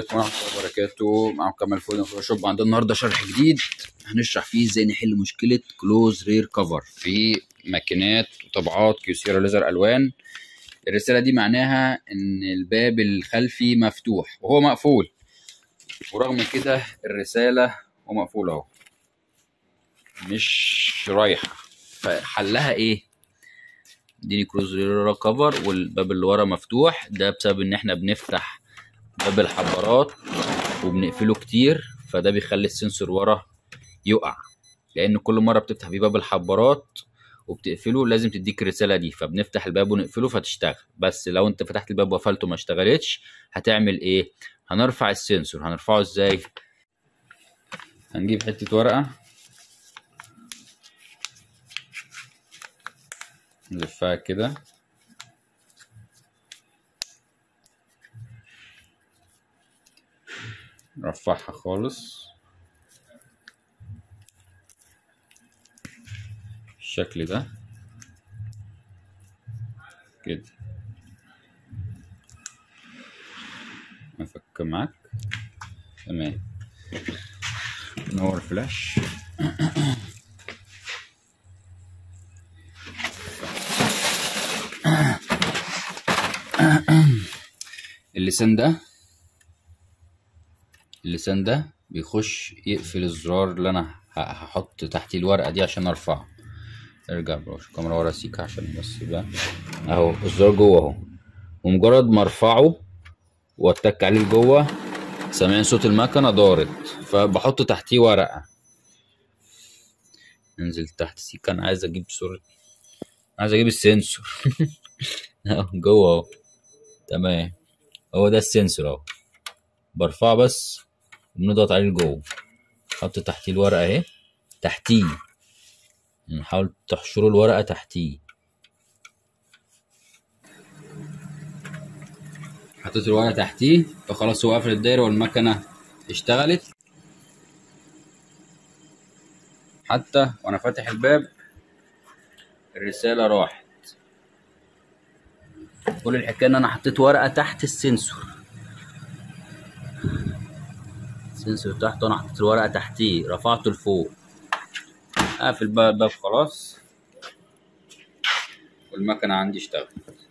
عليكم ورحمة الله وبركاته معكم كمال فودن فوتوشوب عندنا النهارده شرح جديد هنشرح فيه ازاي نحل مشكلة كلوز رير كفر في ماكينات وطبعات كيوسيرا ليزر الوان الرسالة دي معناها ان الباب الخلفي مفتوح وهو مقفول ورغم كده الرسالة هو مقفول اهو مش رايحة فحلها ايه اديني كروز رير كفر والباب اللي ورا مفتوح ده بسبب ان احنا بنفتح باب الحبارات وبنقفله كتير فده بيخلي السنسور ورا يقع لان كل مره بتفتح فيه باب الحبارات وبتقفله لازم تديك الرساله دي فبنفتح الباب ونقفله فتشتغل بس لو انت فتحت الباب وقفلته ما اشتغلتش هتعمل ايه هنرفع السنسور هنرفعه ازاي هنجيب حته ورقه نلفها كده نرفعها خالص بالشكل ده كده افك معاك تمام نور فلاش اللسان ده اللسان ده بيخش يقفل الزرار اللي انا هحط تحتيه الورقه دي عشان ارفعه ارجع بروش الكاميرا ورا سيكا عشان بس يبقى اهو الزرار جوه اهو ومجرد ما ارفعه واتك عليه لجوه سامعين صوت المكنه دارت فبحط تحتيه ورقه انزل تحت سيكا انا عايز اجيب صورة عايز اجيب السنسور اهو جوه اهو تمام هو ده السنسور اهو برفعه بس وبنضغط عليه لجوه حط تحتيه الورقة اهي تحتيه نحاول تحشروا الورقة تحتيه حطيت الورقة تحتيه فخلاص هو قفل الدايرة والمكنة اشتغلت حتى وانا فاتح الباب الرسالة راحت كل الحكاية ان انا حطيت ورقة تحت السنسور السنسور تحت وانا حطيت الورقة تحتيه رفعته لفوق اقفل بقى الباب خلاص والمكنة عندي اشتغلت